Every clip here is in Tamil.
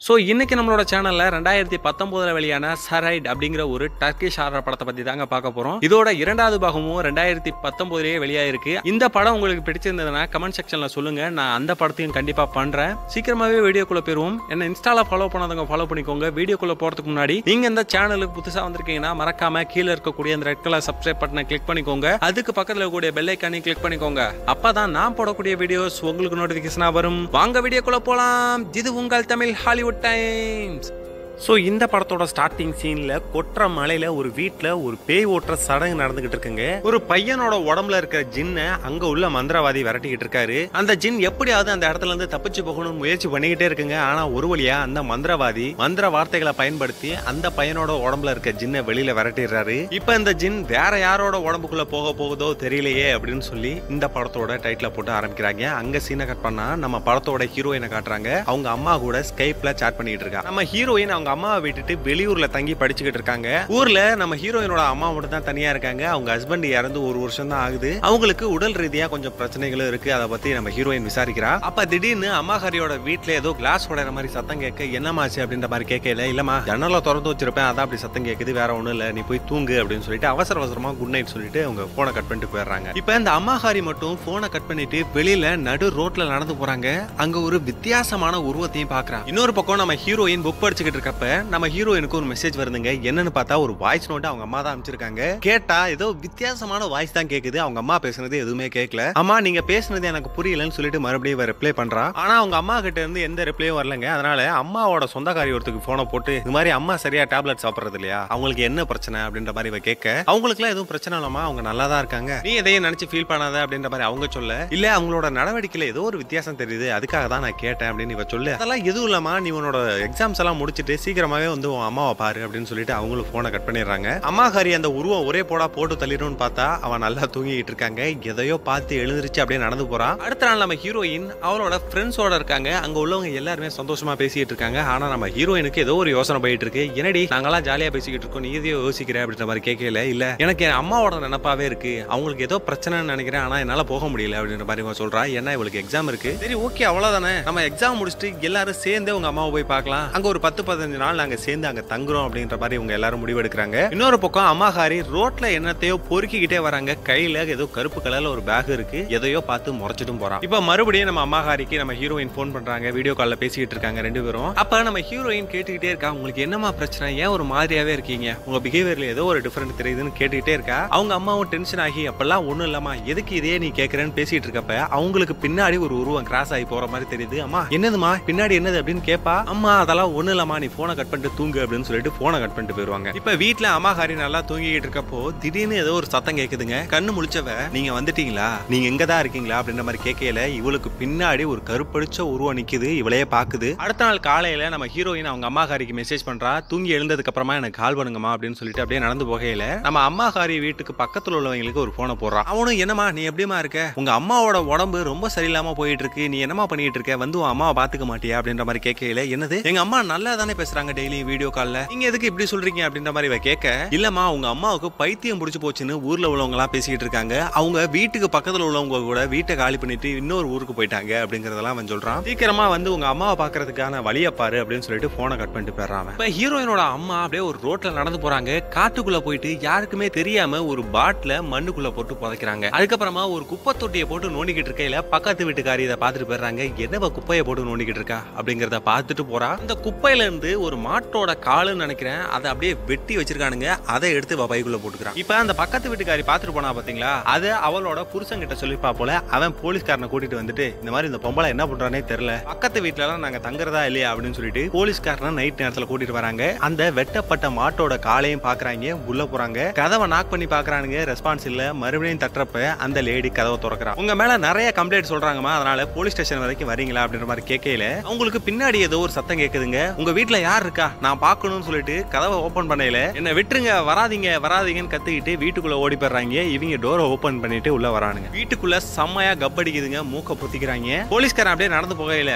ஸோ இன்னைக்கு நம்மளோட சேனல்ல ரெண்டாயிரத்தி பத்தொன்பதுல வெளியான சரைட் அப்படிங்கிற ஒரு டர்க்கிஷ் ஹாரர் படத்தை பத்தி தாங்க பார்க்க போறோம் இதோட இரண்டாவது பாகமும் ரெண்டாயிரத்தி பத்தொன்பதுலயே வெளியாயிருக்கு இந்த படம் உங்களுக்கு பிடிச்சிருந்ததுன்னா கமெண்ட் செக்ஷன்ல சொல்லுங்க நான் அந்த படத்தையும் கண்டிப்பா பண்றேன் சீக்கிரமாவே வீடியோக்குள்ள போயிருவோம் என்ன இன்ஸ்டால ஃபாலோ பண்ணாதவங்க ஃபாலோ பண்ணிக்கோங்க வீடியோக்குள்ள போறதுக்கு முன்னாடி நீங்க இந்த சேனலுக்கு புதுசா வந்திருக்கீங்கன்னா மறக்காம கீழே இருக்கக்கூடிய அந்த ரெட் கலர் சப்ஸ்கிரைப் பட்டனை கிளிக் பண்ணிக்கோங்க அதுக்கு பக்கத்துல இருக்கக்கூடிய பெல் ஐக்கானையும் கிளிக் பண்ணிக்கோங்க அப்பதான் நான் போடக்கூடிய வீடியோஸ் உங்களுக்கு நோட்டிபிகேஷனா வரும் வாங்க வீடியோக்குள்ள போலாம் இது உங்கள் தமிழ் ஹாலிவுட் டைம்ஸ் ஸோ இந்த படத்தோட ஸ்டார்டிங் சீன்ல கொற்ற மலையில ஒரு வீட்ல ஒரு பேய் ஓட்டுற சடங்கு நடந்துகிட்டு இருக்குங்க ஒரு பையனோட உடம்புல இருக்கிற ஜின்னை அங்க உள்ள மந்திரவாதி விரட்டிக்கிட்டு இருக்காரு அந்த ஜின் எப்படியாவது அந்த இடத்துல இருந்து தப்பிச்சு போகணும்னு முயற்சி பண்ணிக்கிட்டே இருக்குங்க ஆனா ஒரு வழியா அந்த மந்திரவாதி மந்திர வார்த்தைகளை பயன்படுத்தி அந்த பையனோட உடம்புல இருக்க ஜின்னை வெளியில விரட்டிடுறாரு இப்ப இந்த ஜின் வேற யாரோட உடம்புக்குள்ள போக போகுதோ தெரியலையே அப்படின்னு சொல்லி இந்த படத்தோட டைட்டில போட்டு ஆரம்பிக்கிறாங்க அங்க சீனை கட் பண்ணா நம்ம படத்தோட ஹீரோயினை காட்டுறாங்க அவங்க அம்மா கூட ஸ்கைப்ல சாட் பண்ணிட்டு இருக்கா நம்ம ஹீரோயின் அவங்க அம்மாவை விட்டுட்டு வெளியூர்ல தங்கி படிச்சுக்கிட்டு இருக்காங்க ஊர்ல நம்ம ஹீரோயினோட அம்மா மட்டும் தான் தனியா இருக்காங்க அவங்க ஹஸ்பண்ட் இறந்து ஒரு வருஷம் தான் ஆகுது அவங்களுக்கு உடல் ரீதியா கொஞ்சம் பிரச்சனைகளும் இருக்கு அதை பத்தி நம்ம ஹீரோயின் விசாரிக்கிறா அப்ப திடீர்னு அம்மாஹாரியோட வீட்ல ஏதோ கிளாஸ் உடைற மாதிரி சத்தம் கேட்க என்னமாச்சு அப்படின்ற மாதிரி கேட்கல இல்லம்மா ஜன்னலை திறந்து வச்சிருப்பேன் அதான் அப்படி சத்தம் கேக்குது வேற ஒண்ணும் இல்ல நீ போய் தூங்கு அப்படின்னு சொல்லிட்டு அவசர அவசரமா குட் நைட் சொல்லிட்டு அவங்க போனை கட் பண்ணிட்டு போயிடுறாங்க இப்ப இந்த அம்மாஹாரி மட்டும் போனை கட் பண்ணிட்டு வெளியில நடு ரோட்ல நடந்து போறாங்க அங்க ஒரு வித்தியாசமான உருவத்தையும் பாக்குறாங்க இன்னொரு பக்கம் நம்ம ஹீரோயின் புக் படிச்சுக்கிட்டு இருக்கப்ப நம்ம ஹீரோயினுக்கு ஒரு மெசேஜ் வருதுங்க என்னன்னு பார்த்தா ஒரு வாய்ஸ் நோட் அவங்க அம்மா தான் அமைச்சிருக்காங்க கேட்டா ஏதோ வித்தியாசமான வாய்ஸ் தான் கேக்குது அவங்க அம்மா பேசுனது எதுவுமே கேட்கல அம்மா நீங்க பேசுனது எனக்கு புரியலன்னு சொல்லிட்டு மறுபடியும் ரிப்ளை பண்றா ஆனா அவங்க அம்மா கிட்ட இருந்து எந்த ரிப்ளையும் வரலங்க அதனால அம்மாவோட சொந்தக்காரி ஒருத்துக்கு போனை போட்டு இந்த மாதிரி அம்மா சரியா டேப்லெட் சாப்பிடுறது இல்லையா அவங்களுக்கு என்ன பிரச்சனை அப்படின்ற மாதிரி இவ கேட்க அவங்களுக்கு எதுவும் பிரச்சனை இல்லாம அவங்க நல்லா தான் இருக்காங்க நீ எதையும் நினைச்சு ஃபீல் பண்ணாத அப்படின்ற மாதிரி அவங்க சொல்ல இல்ல அவங்களோட நடவடிக்கையில ஏதோ ஒரு வித்தியாசம் தெரியுது அதுக்காக தான் நான் கேட்டேன் அப்படின்னு இவ சொல்லு அதெல்லாம் எதுவும் இல்லாம நீ உன்னோட எக்ஸாம்ஸ் எல்லாம் முடிச்சிட்டு சீக்கிரமாவே வந்து உன் அம்மாவை பாரு அப்படின்னு சொல்லிட்டு அவங்களும் போனை கட் பண்ணிடுறாங்க அம்மா ஹரி அந்த உருவம் ஒரே போடா போட்டு தள்ளிடும்னு பார்த்தா அவன் நல்லா தூங்கிட்டு இருக்காங்க எதையோ பார்த்து எழுந்திருச்சு அப்படியே நடந்து போறான் அடுத்த நாள் நம்ம ஹீரோயின் அவளோட ஃப்ரெண்ட்ஸோட இருக்காங்க அங்க உள்ளவங்க எல்லாருமே சந்தோஷமா பேசிட்டு இருக்காங்க ஆனா நம்ம ஹீரோயினுக்கு ஏதோ ஒரு யோசனை போயிட்டு இருக்கு என்னடி நாங்கெல்லாம் ஜாலியா பேசிக்கிட்டு இருக்கோம் நீ எதையோ யோசிக்கிற அப்படின்ற மாதிரி கேட்கல இல்ல எனக்கு என் அம்மாவோட நினப்பாவே இருக்கு அவங்களுக்கு ஏதோ பிரச்சனைன்னு நினைக்கிறேன் ஆனா என்னால போக முடியல அப்படின்ற மாதிரி இவன் சொல்றா ஏன்னா இவளுக்கு எக்ஸாம் இருக்கு சரி ஓகே அவ்வளவுதானே நம்ம எக்ஸாம் முடிச்சுட்டு எல்லாரும் சேர்ந்து உங்க அம்மாவை போய் பார்க்கலாம் அங்க ஒரு பத்து பதினஞ்சு நாள் நாங்க சேர்ந்து அங்க தங்குறோம் அப்படின்ற மாதிரி இவங்க எல்லாரும் முடிவெடுக்கிறாங்க இன்னொரு பக்கம் அம்மாஹாரி ரோட்ல என்னத்தையோ பொறுக்கிக்கிட்டே வராங்க கையில ஏதோ கருப்பு கலர்ல ஒரு பேக் இருக்கு எதையோ பார்த்து முறைச்சிட்டும் போறான் இப்ப மறுபடியும் நம்ம அம்மாஹாரிக்கு நம்ம ஹீரோயின் ஃபோன் பண்றாங்க வீடியோ கால்ல பேசிக்கிட்டு இருக்காங்க ரெண்டு பேரும் அப்ப நம்ம ஹீரோயின் கேட்டுக்கிட்டே இருக்கா உங்களுக்கு என்னமா பிரச்சனை ஏன் ஒரு மாதிரியாவே இருக்கீங்க உங்க பிஹேவியர்ல ஏதோ ஒரு டிஃபரெண்ட் தெரியுதுன்னு கேட்டுக்கிட்டே இருக்கா அவங்க அம்மாவும் டென்ஷன் ஆகி அப்பெல்லாம் ஒண்ணும் இல்லாமா எதுக்கு இதே நீ கேக்குறேன்னு பேசிட்டு இருக்கப்ப அவங்களுக்கு பின்னாடி ஒரு உருவம் கிராஸ் ஆகி போற மாதிரி தெரியுது அம்மா என்னதுமா பின்னாடி என்னது அப்படின்னு கேப்பா அம்மா அதெல்லாம் ஒண்ணு இல்லம்மா நீ போனை கட் பண்ணிட்டு தூங்கு அப்படின்னு சொல்லிட்டு போனை கட் பண்ணிட்டு போயிருவாங்க இப்ப வீட்ல அம்மா ஹாரி நல்லா தூங்கிட்டு இருக்கப்போ திடீர்னு ஏதோ ஒரு சத்தம் கேக்குதுங்க கண்ணு முழிச்சவ நீங்க வந்துட்டீங்களா நீங்க எங்க தான் இருக்கீங்களா அப்படின்ற மாதிரி கேட்கல இவளுக்கு பின்னாடி ஒரு கருப்படிச்ச உருவம் நிக்குது இவளையே பாக்குது அடுத்த நாள் காலையில நம்ம ஹீரோயின் அவங்க அம்மா ஹாரிக்கு மெசேஜ் பண்றா தூங்கி எழுந்ததுக்கு அப்புறமா எனக்கு கால் பண்ணுங்கம்மா அப்படின்னு சொல்லிட்டு அப்படியே நடந்து போகையில நம்ம அம்மா ஹாரி வீட்டுக்கு பக்கத்துல உள்ளவங்களுக்கு ஒரு போனை போடுறான் அவனும் என்னமா நீ எப்படிமா இருக்க உங்க அம்மாவோட உடம்பு ரொம்ப சரியில்லாம போயிட்டு இருக்கு நீ என்னமா பண்ணிட்டு இருக்க வந்து உன் அம்மாவை பாத்துக்க மாட்டியா அப்படின்ற மாதிரி கேட்கல என்னது எங்க அம்மா நல்லா தானே பேசுறாங்க டெய்லி வீடியோ கால்ல நீங்க எதுக்கு இப்படி சொல்றீங்க அப்படின்ற மாதிரி இவ கேட்க இல்லம்மா உங்க அம்மாவுக்கு பைத்தியம் பிடிச்சு போச்சுன்னு ஊர்ல உள்ளவங்க எல்லாம் பேசிட்டு இருக்காங்க அவங்க வீட்டுக்கு பக்கத்துல உள்ளவங்க கூட வீட்டை காலி பண்ணிட்டு இன்னொரு ஊருக்கு போயிட்டாங்க அப்படிங்கறதெல்லாம் அவன் சொல்றான் சீக்கிரமா வந்து உங்க அம்மாவை பாக்குறதுக்கான வழியை பாரு அப்படின்னு சொல்லிட்டு போனை கட் பண்ணிட்டு போயிடுறான் அவன். இப்ப ஹீரோயினோட அம்மா அப்படியே ஒரு ரோட்ல நடந்து போறாங்க காட்டுக்குள்ள போயிட்டு யாருக்குமே தெரியாம ஒரு பாட்டில மண்ணுக்குள்ள போட்டு புதைக்கிறாங்க அதுக்கப்புறமா ஒரு குப்பை தொட்டியை போட்டு நோண்டிக்கிட்டு இருக்கையில பக்கத்து வீட்டுக்காரி இதை பார்த்துட்டு போயிடுறாங்க என்னவ குப்பையை போட்டு நோண்டிக்கிட்டு இருக்கா அப்படிங்கறத பார்த்துட்டு போறா அந்த குப்பையில இருந்து ஒரு மாட்டோட காலுன்னு நினைக்கிறேன் அதை அப்படியே வெட்டி வச்சிருக்கானுங்க அதை எடுத்து இவ பைக்குள்ள போட்டுக்கிறான் இப்ப அந்த பக்கத்து வீட்டுக்காரி பார்த்துட்டு போனா பாத்தீங்களா அதை அவளோட புருஷன் கிட்ட சொல்லிப்பா போல அவன் போலீஸ்காரனை கூட்டிட்டு வந்துட்டு இந்த மாதிரி இந்த பொம்பளை என்ன பண்றானே தெரியல பக்கத்து வீட்டுல எல்லாம் நாங்க தங்குறதா இல்லையா அப்படின்னு சொல்லிட்டு போலீஸ்காரனை நைட் நேரத்துல கூட்டிட்டு வராங்க அந்த வெட்டப்பட்ட மாட்டோட காலையும் பாக்குறாங்க உள்ள போறாங்க கதவை நாக் பண்ணி பாக்குறானுங்க ரெஸ்பான்ஸ் இல்ல மறுபடியும் தட்டுறப்ப அந்த லேடி கதவை திறக்கிறா உங்க மேல நிறைய கம்ப்ளைண்ட் சொல்றாங்கம்மா அதனால போலீஸ் ஸ்டேஷன் வரைக்கும் வரீங்களா அப்படின்ற மாதிரி கேட்கல அவங்களுக்கு பின்னாடி ஏதோ ஒரு சத்தம் கேக்குதுங்க உங்க வீட்ல யார் இருக்கா நான் பார்க்கணும்னு சொல்லிட்டு கதவை ஓபன் பண்ணையில என்ன விட்டுருங்க வராதீங்க வராதீங்கன்னு கத்திக்கிட்டு வீட்டுக்குள்ள ஓடி போயிடுறாங்க இவங்க டோரை ஓபன் பண்ணிட்டு உள்ள வரானுங்க வீட்டுக்குள்ள செம்மையா கப்படிக்குதுங்க மூக்க பொத்திக்கிறாங்க போலீஸ்காரன் அப்படியே நடந்து போகையில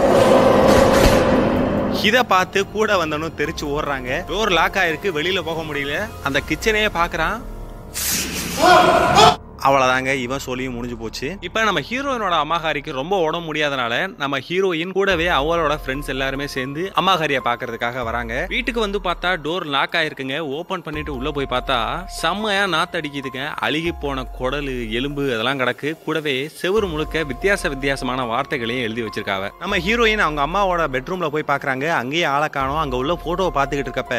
இத பார்த்து கூட வந்தனும் தெரிச்சு ஓடுறாங்க டோர் லாக் ஆயிருக்கு வெளியில போக முடியல அந்த கிச்சனையே பாக்குறான் அவ்வளவுதாங்க இவன் சொல்லியும் முடிஞ்சு போச்சு இப்ப நம்ம ஹீரோயினோட அம்மாகாரிக்கு ரொம்ப உடம்பு முடியாதனால நம்ம ஹீரோயின் கூடவே அவளோட ஃப்ரெண்ட்ஸ் எல்லாருமே சேர்ந்து அம்மாகாரியை பாக்குறதுக்காக வராங்க வீட்டுக்கு வந்து பார்த்தா டோர் லாக் ஆயிருக்குங்க ஓபன் பண்ணிட்டு உள்ள போய் பார்த்தா செம்மையா நாத்தடிக்குதுங்க அழுகி போன குடலு எலும்பு அதெல்லாம் கிடக்கு கூடவே செவுரு முழுக்க வித்தியாச வித்தியாசமான வார்த்தைகளையும் எழுதி வச்சிருக்காங்க நம்ம ஹீரோயின் அவங்க அம்மாவோட பெட்ரூம்ல போய் பாக்குறாங்க அங்கேயே ஆளை காணோம் அங்க உள்ள போட்டோவை பார்த்துக்கிட்டு இருக்கப்ப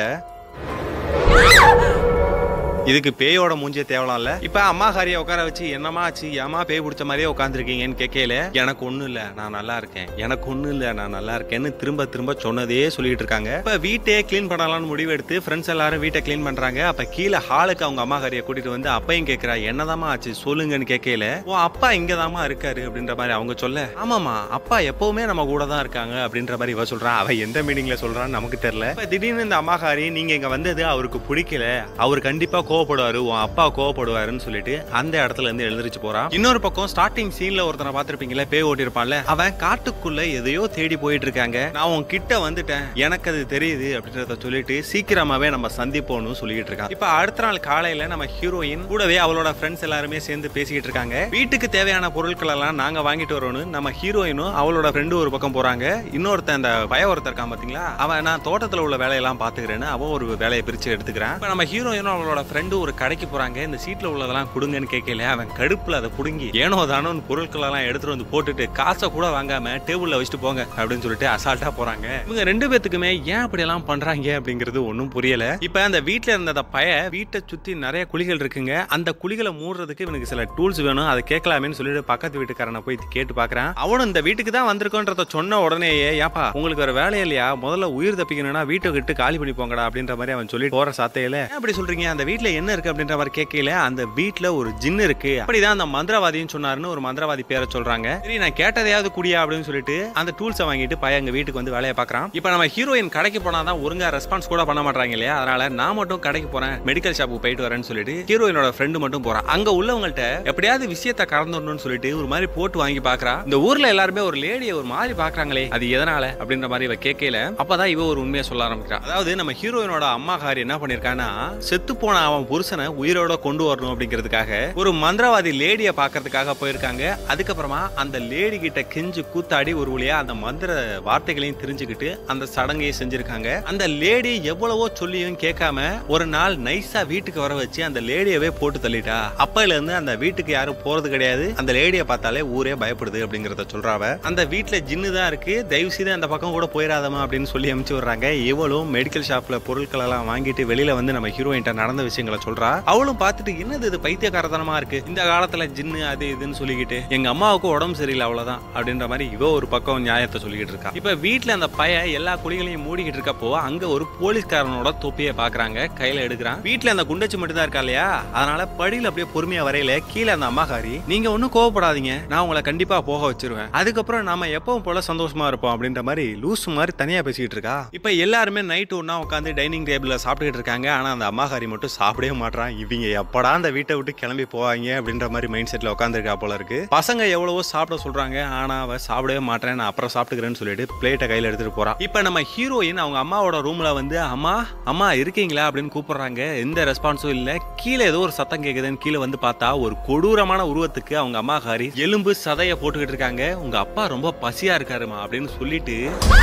இதுக்கு பேயோட மூஞ்சிய தேவலாம் இல்ல இப்ப அம்மா காரிய உட்கார வச்சு என்னமா ஆச்சு ஏமா பேய் பிடிச்ச மாதிரியே உட்காந்துருக்கீங்கன்னு கேட்கல எனக்கு ஒண்ணும் இல்ல நான் நல்லா இருக்கேன் எனக்கு ஒண்ணும் இல்ல நான் நல்லா இருக்கேன்னு திரும்ப திரும்ப சொன்னதே சொல்லிட்டு இருக்காங்க இப்ப வீட்டே க்ளீன் பண்ணலாம்னு முடிவு எடுத்து ஃப்ரெண்ட்ஸ் எல்லாரும் வீட்டை க்ளீன் பண்றாங்க அப்ப கீழே ஹாலுக்கு அவங்க அம்மா காரிய கூட்டிட்டு வந்து அப்பையும் கேக்குறா என்னதாம்மா ஆச்சு சொல்லுங்கன்னு கேட்கல ஓ அப்பா இங்கதாம்மா இருக்காரு அப்படின்ற மாதிரி அவங்க சொல்ல ஆமாமா அப்பா எப்பவுமே நம்ம கூட தான் இருக்காங்க அப்படின்ற மாதிரி இவ சொல்றா அவ எந்த மீனிங்ல சொல்றான்னு நமக்கு தெரியல இப்ப திடீர்னு இந்த அம்மாகாரி நீங்க இங்க வந்தது அவருக்கு பிடிக்கல அவர் கண்டிப்பா கோவப்படுவாரு உன் அப்பா கோவப்படுவாருன்னு சொல்லிட்டு அந்த இடத்துல இருந்து எழுந்திருச்சு போறான் இன்னொரு பக்கம் ஸ்டார்டிங் சீன்ல ஒருத்தனை பார்த்திருப்பீங்களா பேய் ஓட்டிருப்பான்ல அவன் காட்டுக்குள்ள எதையோ தேடி போயிட்டு இருக்காங்க நான் உன் கிட்ட வந்துட்டேன் எனக்கு அது தெரியுது அப்படின்றத சொல்லிட்டு சீக்கிரமாவே நம்ம சந்திப்போம்னு சொல்லிட்டு இருக்கான் இப்ப அடுத்த நாள் காலையில நம்ம ஹீரோயின் கூடவே அவளோட ஃப்ரெண்ட்ஸ் எல்லாருமே சேர்ந்து பேசிக்கிட்டு இருக்காங்க வீட்டுக்கு தேவையான பொருட்கள் எல்லாம் நாங்க வாங்கிட்டு வரோம்னு நம்ம ஹீரோயினும் அவளோட ஃப்ரெண்டு ஒரு பக்கம் போறாங்க இன்னொருத்தன் அந்த பய ஒருத்தர் இருக்கான் பாத்தீங்களா அவன் நான் தோட்டத்துல உள்ள வேலையெல்லாம் பாத்துக்கிறேன்னு அவன் ஒரு வேலையை பிரிச்சு எடுத்துக்கிறான் இப்ப நம்ம ஹீரோயினும் அவளோட ஃப்ரெண்டு ஒரு கடைக்கு போறாங்க இந்த சீட்ல உள்ளதெல்லாம் கொடுங்கன்னு கேட்கல அவன் கடுப்புல அதை புடுங்கி ஏனோ தானோ பொருட்கள் எல்லாம் எடுத்துட்டு வந்து போட்டுட்டு காசை கூட வாங்காம டேபிள்ல வச்சுட்டு போங்க அப்படின்னு சொல்லிட்டு அசால்ட்டா போறாங்க இவங்க ரெண்டு பேத்துக்குமே ஏன் அப்படி எல்லாம் பண்றாங்க அப்படிங்கிறது ஒன்றும் புரியல இப்ப அந்த வீட்ல இருந்த அந்த பய வீட்டை சுத்தி நிறைய குழிகள் இருக்குங்க அந்த குழிகளை மூடுறதுக்கு இவனுக்கு சில டூல்ஸ் வேணும் அதை கேட்கலாமேன்னு சொல்லிட்டு பக்கத்து வீட்டுக்காரனை போய் கேட்டு பாக்குறான் அவனும் இந்த வீட்டுக்கு தான் வந்திருக்கோன்றத சொன்ன உடனேயே ஏப்பா உங்களுக்கு வேற வேலை இல்லையா முதல்ல உயிர் தப்பிக்கணும்னா வீட்டை விட்டு காலி பண்ணி போங்கடா அப்படின்ற மாதிரி அவன் சொல்லி போற சாத்தையில "ஏன் அப்படி சொல்றீங்க அந்த வீட்ல என்ன இருக்கு அப்படின்ற மாதிரி கேட்கல அந்த வீட்ல ஒரு ஜின்னு இருக்கு அப்படிதான் அந்த மந்திரவாதின்னு சொன்னாருன்னு ஒரு மந்திரவாதி பேரை சொல்றாங்க சரி நான் கேட்டதையாவது குடியா அப்படின்னு சொல்லிட்டு அந்த டூல்ஸை வாங்கிட்டு பையன் எங்க வீட்டுக்கு வந்து வேலையை பார்க்கறான் இப்போ நம்ம ஹீரோயின் கடைக்கு போனாதான் ஒழுங்கா ரெஸ்பான்ஸ் கூட பண்ண மாட்டாங்க இல்லையா அதனால நான் மட்டும் கடைக்கு போறேன் மெடிக்கல் ஷாப்புக்கு போயிட்டு வரேன்னு சொல்லிட்டு ஹீரோயினோட ஃப்ரெண்டு மட்டும் போறான் அங்க உள்ளவங்கள்ட்ட எப்படியாவது விஷயத்தை கறந்துடணும்னு சொல்லிட்டு ஒரு மாதிரி போட்டு வாங்கி பாக்குறா இந்த ஊர்ல எல்லாருமே ஒரு லேடியை ஒரு மாதிரி பாக்குறாங்களே அது எதனால அப்படின்ற மாதிரி இவ கேட்கல அப்பதான் இவ ஒரு உண்மையை சொல்ல ஆரம்பிக்கிறான் அதாவது நம்ம ஹீரோயினோட அம்மா காரி என்ன பண்ணிருக்கான்னா செத்து போன அவன் புருஷனை உயிரோட கொண்டு வரணும் அப்படிங்கிறதுக்காக ஒரு மந்திரவாதி லேடிய பாக்குறதுக்காக போயிருக்காங்க அதுக்கப்புறமா அந்த லேடி கிட்ட கெஞ்சு கூத்தாடி ஒரு வழியா அந்த மந்திர வார்த்தைகளையும் தெரிஞ்சுக்கிட்டு அந்த சடங்கையை செஞ்சிருக்காங்க அந்த லேடி எவ்வளவோ சொல்லியும் கேட்காம ஒரு நாள் நைஸா வீட்டுக்கு வர வச்சு அந்த லேடியவே போட்டு தள்ளிட்டா அப்பையில இருந்து அந்த வீட்டுக்கு யாரும் போறது கிடையாது அந்த லேடிய பார்த்தாலே ஊரே பயப்படுது அப்படிங்கறத சொல்றாவ அந்த வீட்டுல ஜின்னு தான் இருக்கு தயவு செய்து அந்த பக்கம் கூட போயிடாதமா அப்படின்னு சொல்லி அனுப்பிச்சு விடுறாங்க இவளும் மெடிக்கல் ஷாப்ல பொருட்கள் எல்லாம் வாங்கிட்டு வெளியில வந்து நம்ம ஹீரோயின்ட்ட நடந்த விஷயங்களை சொல்றா அவளும் பார்த்துட்டு என்னது இது பைத்தியக்காரத்தனமா இருக்கு இந்த காலத்துல ஜின்னு அது இதுன்னு சொல்லிக்கிட்டு எங்க அம்மாவுக்கு உடம்பு சரியில்லை அவ்வளவுதான் அப்படின்ற மாதிரி இவ ஒரு பக்கம் நியாயத்தை சொல்லிக்கிட்டு இருக்கா இப்ப வீட்டுல அந்த பைய எல்லா குழிகளையும் மூடிக்கிட்டு இருக்கப்போ அங்க ஒரு போலீஸ்காரனோட தொப்பியை பாக்குறாங்க கையில எடுக்கிறான் வீட்டுல அந்த குண்டச்சி மட்டும் தான் இருக்கா இல்லையா அதனால படியில அப்படியே பொறுமையா வரையில கீழே அந்த அம்மாக்காரி நீங்க ஒன்னும் கோவப்படாதீங்க நான் உங்களை கண்டிப்பா போக வச்சிருவேன் அதுக்கப்புறம் நாம எப்பவும் போல சந்தோஷமா இருப்போம் அப்படின்ற மாதிரி லூஸ் மாதிரி தனியா பேசிக்கிட்டு இருக்கா இப்ப எல்லாருமே நைட் ஒன்னா உட்காந்து டைனிங் டேபிள்ல சாப்பிட்டுக்கிட்டு இருக்காங்க ஆனா அந்த அம்மாக்காரி மட்டும் சாப்பிடவே மாட்றான் இவங்க எப்படா அந்த வீட்டை விட்டு கிளம்பி போவாங்க அப்படின்ற மாதிரி மைண்ட் செட்ல உட்காந்துருக்கா போல இருக்கு பசங்க எவ்வளவோ சாப்பிட சொல்றாங்க ஆனா அவ சாப்பிடவே மாட்டேன் நான் அப்புறம் சாப்பிட்டுக்கிறேன்னு சொல்லிட்டு பிளேட்டை கையில எடுத்துட்டு போறான் இப்ப நம்ம ஹீரோயின் அவங்க அம்மாவோட ரூம்ல வந்து அம்மா அம்மா இருக்கீங்களா அப்படின்னு கூப்பிடுறாங்க எந்த ரெஸ்பான்ஸும் இல்ல கீழே ஏதோ ஒரு சத்தம் கேக்குதுன்னு கீழே வந்து பார்த்தா ஒரு கொடூரமான உருவத்துக்கு அவங்க அம்மா காரி எலும்பு சதைய போட்டுக்கிட்டு இருக்காங்க உங்க அப்பா ரொம்ப பசியா இருக்காருமா அப்படின்னு சொல்லிட்டு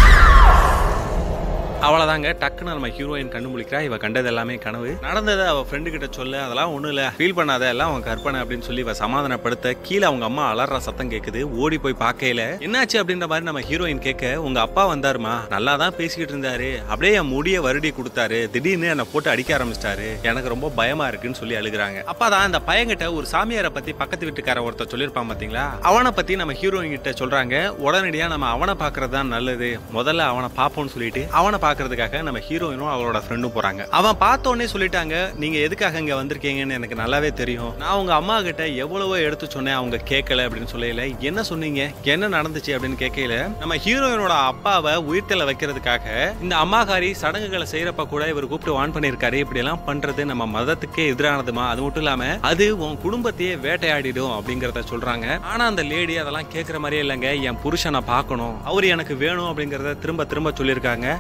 அவ்வளவுதாங்க டக்குன்னு நம்ம ஹீரோயின் கண்ணு முழிக்கிறா இவ கண்டது எல்லாமே கனவு நடந்ததை அவ ஃப்ரெண்டு கிட்ட சொல்ல அதெல்லாம் ஒண்ணும் இல்ல ஃபீல் பண்ணாத எல்லாம் அவன் கற்பனை அப்படின்னு சொல்லி இவ சமாதானப்படுத்த கீழே அவங்க அம்மா அலற சத்தம் கேக்குது ஓடி போய் பார்க்கையில என்னாச்சு அப்படின்ற மாதிரி நம்ம ஹீரோயின் கேட்க உங்க அப்பா வந்தாருமா நல்லா தான் பேசிக்கிட்டு இருந்தாரு அப்படியே என் முடிய வருடி கொடுத்தாரு திடீர்னு என்னை போட்டு அடிக்க ஆரம்பிச்சிட்டாரு எனக்கு ரொம்ப பயமா இருக்குன்னு சொல்லி அழுகுறாங்க அப்பதான் அந்த பையன்கிட்ட ஒரு சாமியாரை பத்தி பக்கத்து வீட்டுக்கார ஒருத்தர் சொல்லியிருப்பான் பாத்தீங்களா அவனை பத்தி நம்ம ஹீரோயின் கிட்ட சொல்றாங்க உடனடியா நம்ம அவனை பாக்குறது தான் நல்லது முதல்ல அவனை பாப்போம்னு சொல்லிட்டு அவனை பாக்குறதுக்காக நம்ம ஹீரோயினும் அவளோட ஃப்ரெண்டும் போறாங்க அவன் பார்த்த உடனே சொல்லிட்டாங்க நீங்க எதுக்காக இங்க வந்திருக்கீங்கன்னு எனக்கு நல்லாவே தெரியும் நான் உங்க அம்மா கிட்ட எவ்வளவோ எடுத்து சொன்னேன் அவங்க கேட்கல அப்படின்னு சொல்லல என்ன சொன்னீங்க என்ன நடந்துச்சு அப்படின்னு கேட்கல நம்ம ஹீரோயினோட அப்பாவை உயிர்த்தல வைக்கிறதுக்காக இந்த அம்மாகாரி சடங்குகளை செய்யறப்ப கூட இவர் கூப்பிட்டு வான் பண்ணிருக்காரு இப்படி எல்லாம் பண்றது நம்ம மதத்துக்கே எதிரானதுமா அது மட்டும் இல்லாம அது உன் குடும்பத்தையே வேட்டையாடிடும் அப்படிங்கறத சொல்றாங்க ஆனா அந்த லேடி அதெல்லாம் கேட்கற மாதிரியே இல்லைங்க என் புருஷனை பார்க்கணும் அவர் எனக்கு வேணும் அப்படிங்கறத திரும்ப திரும்ப சொல்லியிருக்காங்க அதுக்கப்புறமா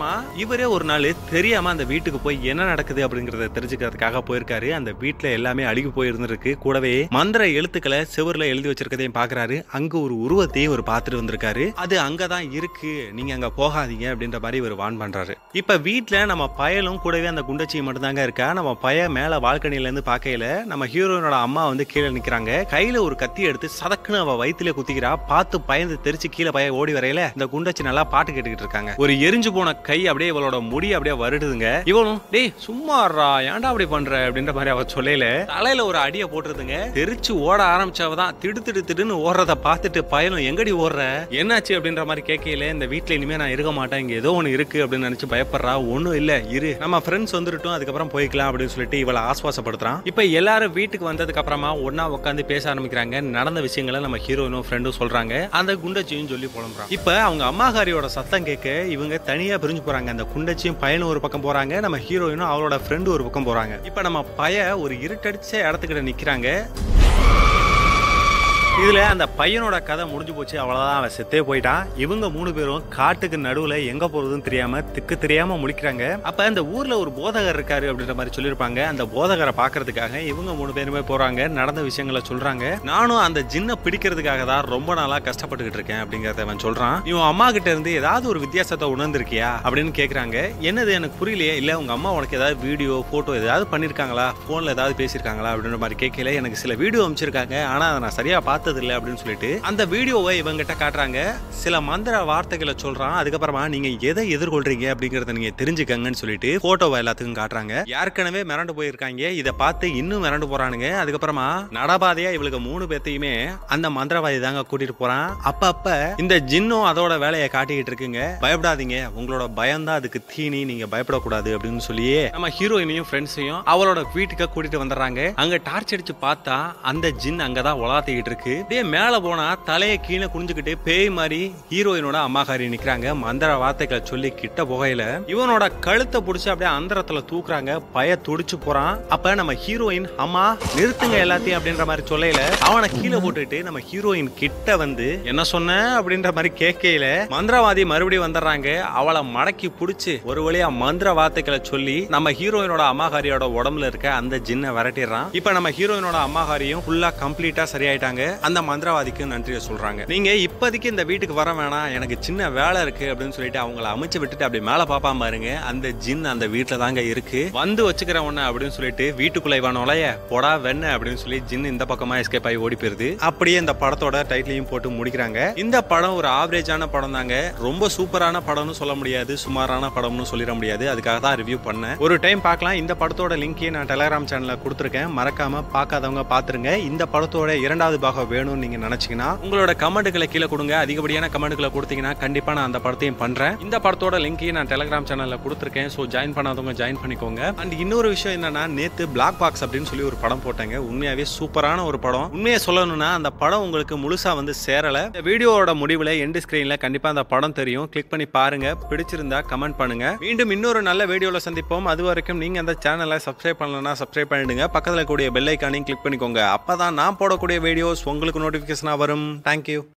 அதுக்கப்புறமா இவரே ஒரு நாள் தெரியாம அந்த வீட்டுக்கு போய் என்ன நடக்குது அப்படிங்கறத தெரிஞ்சுக்கிறதுக்காக போயிருக்காரு அந்த வீட்டுல எல்லாமே அழுகி போயிருந்திருக்கு கூடவே மந்திர எழுத்துக்களை செவர்ல எழுதி வச்சிருக்கதையும் பாக்குறாரு அங்க ஒரு உருவத்தையும் ஒரு பார்த்துட்டு வந்திருக்காரு அது அங்கதான் இருக்கு நீங்க அங்க போகாதீங்க அப்படின்ற மாதிரி இவர் வான் பண்றாரு இப்ப வீட்டுல நம்ம பயலும் கூடவே அந்த குண்டச்சி மட்டும்தாங்க இருக்கா நம்ம பய மேல பால்கனில இருந்து பார்க்கையில நம்ம ஹீரோயினோட அம்மா வந்து கீழே நிக்கிறாங்க கையில ஒரு கத்தி எடுத்து சதக்குன்னு அவ வயித்துல குத்திக்கிறா பார்த்து பயந்து தெரிச்சு கீழே பய ஓடி வரையில இந்த குண்டச்சி நல்லா பாட்டு கேட்டுக்கிட்டு இருக்காங்க ஒரு எரிஞ்சு போன கை அப்படியே இவளோட முடி அப்படியே வருடுதுங்க இவனும் டேய் சும்மா இருடா, ஏன்டா அப்படி பண்ற அப்படின்ற மாதிரி அவ சொல்லல தலையில ஒரு அடியை போட்டுருதுங்க தெரிச்சு ஓட ஆரம்பிச்சவதான் திடு திடு திடுன்னு ஓடுறத பார்த்துட்டு பயலும் எங்கடி ஓடுற என்னாச்சு அப்படின்ற மாதிரி கேட்கையில இந்த வீட்ல இனிமே நான் இருக்க மாட்டேன் இங்க ஏதோ ஒண்ணு இருக்கு அப்படின்னு நினைச்சு பயப்படுறா ஒண்ணும் இல்ல இரு நம்ம ஃப்ரெண்ட்ஸ் வந்துட்டோம் அதுக்கப்புறம் போய்க்கலாம் அப்படின்னு சொல்லிட்டு இவளை ஆஸ்வாசப்படுத்துறான் இப்ப எல்லாரும் வீட்டுக்கு வந்ததுக்கு அப்புறமா ஒன்னா உட்காந்து பேச ஆரம்பிக்கிறாங்க நடந்த விஷயங்களை நம்ம ஹீரோயினும் ஃப்ரெண்டும் சொல்றாங்க அந்த குண்டச்சியும் சொல்லி புலம்புறான் இப்ப அவங்க அம்மாகாரியோட சத்தம் கேட்க இவங்க தனியா பிரிஞ்சு போறாங்க அந்த குண்டச்சியும் பையனும் ஒரு பக்கம் போறாங்க நம்ம ஹீரோயினும் அவளோட ஃப்ரெண்டு ஒரு பக்கம் போறாங்க இப்ப நம்ம பைய ஒரு இருட்டடிச்ச இடத்துக்கிட்ட நிக்கிறாங்க இதுல அந்த பையனோட கதை முடிஞ்சு போச்சு அவ்வளவுதான் அவன் செத்தே போயிட்டான் இவங்க மூணு பேரும் காட்டுக்கு நடுவுல எங்க போறதுன்னு தெரியாம திக்கு தெரியாம முழிக்கிறாங்க அப்ப இந்த ஊர்ல ஒரு போதகர் இருக்காரு அப்படின்ற மாதிரி சொல்லியிருப்பாங்க அந்த போதகரை பாக்குறதுக்காக இவங்க மூணு பேருமே போறாங்க நடந்த விஷயங்களை சொல்றாங்க நானும் அந்த ஜின்னை பிடிக்கிறதுக்காக தான் ரொம்ப நாளா கஷ்டப்பட்டுக்கிட்டு இருக்கேன் அப்படிங்கறத அவன் சொல்றான் இவன் அம்மா கிட்ட இருந்து ஏதாவது ஒரு வித்தியாசத்தை உணர்ந்திருக்கியா அப்படின்னு கேக்குறாங்க என்னது எனக்கு புரியலையே இல்ல உங்க அம்மா உனக்கு ஏதாவது வீடியோ போட்டோ ஏதாவது பண்ணிருக்காங்களா போன்ல ஏதாவது பேசியிருக்காங்களா அப்படின்ற மாதிரி கேட்கல எனக்கு சில வீடியோ அமைச்சிருக்காங்க ஆனா அதை நான் சரியா பார்த்தது இல்லை அப்படின்னு சொல்லிட்டு அந்த வீடியோவை இவங்கிட்ட காட்டுறாங்க சில மந்திர வார்த்தைகளை சொல்றான் அதுக்கப்புறமா நீங்க எதை எதிர்கொள்றீங்க அப்படிங்கறத நீங்க தெரிஞ்சுக்கங்கன்னு சொல்லிட்டு போட்டோவை எல்லாத்துக்கும் காட்டுறாங்க ஏற்கனவே மிரண்டு போயிருக்காங்க இதை பார்த்து இன்னும் மிரண்டு போறானுங்க அதுக்கப்புறமா நடபாதையா இவளுக்கு மூணு பேர்த்தையுமே அந்த மந்திரவாதி தாங்க கூட்டிட்டு போறான் அப்ப அப்ப இந்த ஜின்னும் அதோட வேலையை காட்டிக்கிட்டு இருக்குங்க பயப்படாதீங்க உங்களோட பயம்தான் அதுக்கு தீனி நீங்க பயப்படக்கூடாது அப்படின்னு சொல்லியே நம்ம ஹீரோயினையும் ஃப்ரெண்ட்ஸையும் அவளோட வீட்டுக்கு கூட்டிட்டு வந்துடுறாங்க அங்க டார்ச் அடிச்சு பார்த்தா அந்த ஜின் அங்கதான் உலாத்திக்கிட்டு இருக்கு அப்படியே மேல போனா தலையை கீழே குனிஞ்சுக்கிட்டு பேய் மாதிரி ஹீரோயினோட அம்மாக்காரி நிக்கிறாங்க மந்திர வார்த்தைகளை சொல்லி கிட்ட புகையில இவனோட கழுத்தை புடிச்சு அப்படியே அந்தரத்துல தூக்குறாங்க பய துடிச்சு போறான் அப்ப நம்ம ஹீரோயின் அம்மா நிறுத்துங்க எல்லாத்தையும் அப்படின்ற மாதிரி சொல்லையில அவனை கீழே போட்டுட்டு நம்ம ஹீரோயின் கிட்ட வந்து என்ன சொன்ன அப்படின்ற மாதிரி கேட்கையில மந்திரவாதி மறுபடியும் வந்துடுறாங்க அவளை மடக்கி புடிச்சு ஒரு வழியா மந்திர வார்த்தைகளை சொல்லி நம்ம ஹீரோயினோட அம்மாகாரியோட உடம்புல இருக்க அந்த ஜின்னை விரட்டிடுறான் இப்ப நம்ம ஹீரோயினோட அம்மாகாரியும் ஃபுல்லா கம்ப்ளீட்டா சரியாயிட்டாங்க அந்த மந்திரவாதிக்கு நன்றியை சொல்றாங்க நீங்க இப்போதைக்கு இந்த வீட்டுக்கு வர வேணாம் எனக்கு சின்ன வேலை இருக்கு அப்படின்னு சொல்லிட்டு அவங்கள அமைச்சு விட்டுட்டு அப்படி மேல பாப்பா பாருங்க அந்த ஜின் அந்த வீட்டுல தாங்க இருக்கு வந்து வச்சுக்கிறேன் உன்ன அப்படின்னு சொல்லிட்டு வீட்டுக்குள்ள இவன் நுழைய போடா வெண்ண அப்படின்னு சொல்லி ஜின் இந்த பக்கமா எஸ்கேப் ஆகி ஓடி போயிருது அப்படியே இந்த படத்தோட டைட்டிலையும் போட்டு முடிக்கிறாங்க இந்த படம் ஒரு ஆவரேஜான படம் தாங்க ரொம்ப சூப்பரான படம்னு சொல்ல முடியாது சுமாரான படம்னு சொல்லிட முடியாது அதுக்காக தான் ரிவ்யூ பண்ணேன் ஒரு டைம் பார்க்கலாம் இந்த படத்தோட லிங்கையும் நான் டெலகிராம் சேனல்ல கொடுத்துருக்கேன் மறக்காம பார்க்காதவங்க பாத்துருங்க இந்த படத்தோட இரண்டாவது பாகம் வேணும்னு நீங்க நினைச்சீங்கன்னா உங்களோட கமெண்ட்டுகளை கீழே கொடுங்க அதிகப்படியான கமெண்ட்டுகளை கொடுத்தீங்கன்னா கண்டிப்பா நான் அந்த படத்தையும் பண்றேன் இந்த படத்தோட லிங்கையும் நான் டெலகிராம் சேனல்ல கொடுத்துருக்கேன் ஸோ ஜாயின் பண்ணாதவங்க ஜாயின் பண்ணிக்கோங்க அண்ட் இன்னொரு விஷயம் என்னன்னா நேத்து பிளாக் பாக்ஸ் அப்படின்னு சொல்லி ஒரு படம் போட்டாங்க உண்மையாவே சூப்பரான ஒரு படம் உண்மையை சொல்லணும்னா அந்த படம் உங்களுக்கு முழுசா வந்து சேரல இந்த வீடியோவோட முடிவுல எண்டு ஸ்கிரீன்ல கண்டிப்பா அந்த படம் தெரியும் கிளிக் பண்ணி பாருங்க பிடிச்சிருந்தா கமெண்ட் பண்ணுங்க மீண்டும் இன்னொரு நல்ல வீடியோல சந்திப்போம் அது வரைக்கும் நீங்க அந்த சேனலை சப்ஸ்கிரைப் பண்ணலன்னா சப்ஸ்கிரைப் பண்ணிடுங்க பக்கத்துல கூடிய பெல் ஐக்கானையும் கிளிக் பண்ணிக்கோங்க அப்பதான் நான் போடக்கூடிய வீடியோஸ் உங்களுக்கு நோட்டிபிகேஷனா வரும் தேங்க்யூ